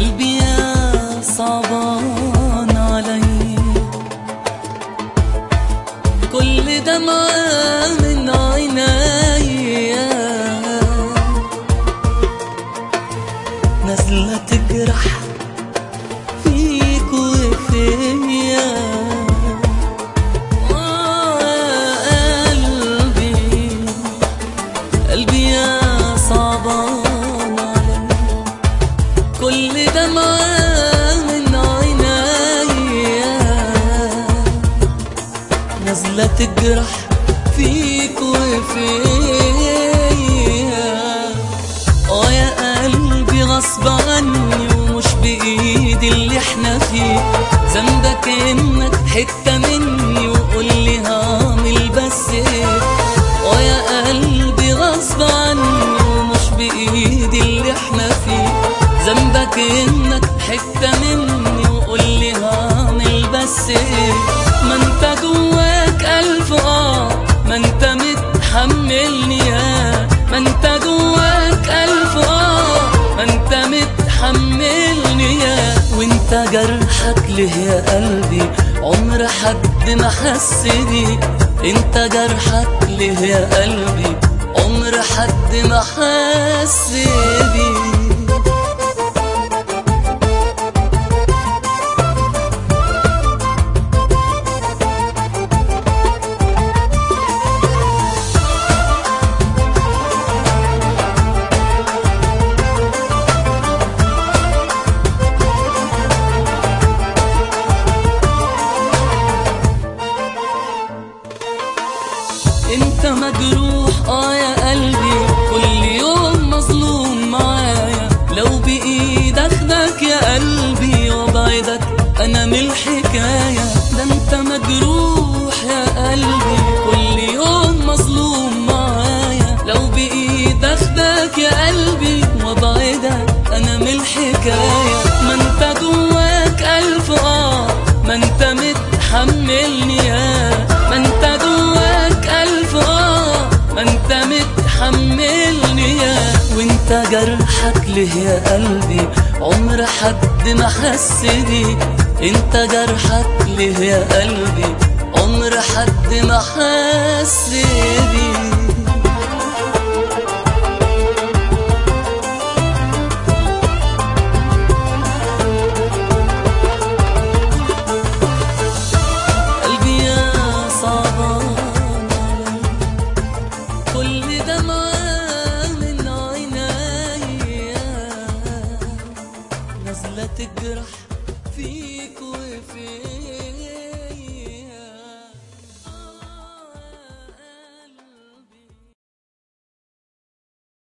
قلبي يا صعبان علي كل دمعة من عيني نازلة تجرح فيك وفيا آه قلبي قلبي يا صعبان علي كل دمعة من عيني نازلة تجرح فيك وفيا اه يا قلبي غصب عني ومش بإيدي اللي احنا فيه ذنبك انك حتة مني وقول لي هعمل بس ايه اه يا قلبي غصب عني ومش بإيدي اللي احنا فيه ذنبك انك حتة مني وقول لي هعمل بس ايه ما انت جواك ألف اه ما انت متحملني يا ما انت جواك ألف اه ما انت متحملني يا وانت جرحك ليه يا قلبي عمر حد ما حس بيه انت جرحك ليه يا قلبي عمر حد ما حس بيه انت مجروح اه يا قلبي كل يوم مظلوم معايا لو بايد اخدك يا قلبي وابعدك انا من الحكايه ده انت مجروح يا قلبي كل يوم مظلوم معايا لو بايد اخدك يا قلبي وابعدك انا من الحكايه ما انت جواك الف اه ما انت متحملني يا ما انت جواك الف اه ما انت متحملني يا وانت جرحك ليه يا قلبي عمر حد ما حس بيه انت جرحك ليه يا قلبي عمر حد ما حس بيه قلبي يا صعبان علي كل دمعة من عيني نازلة تجرح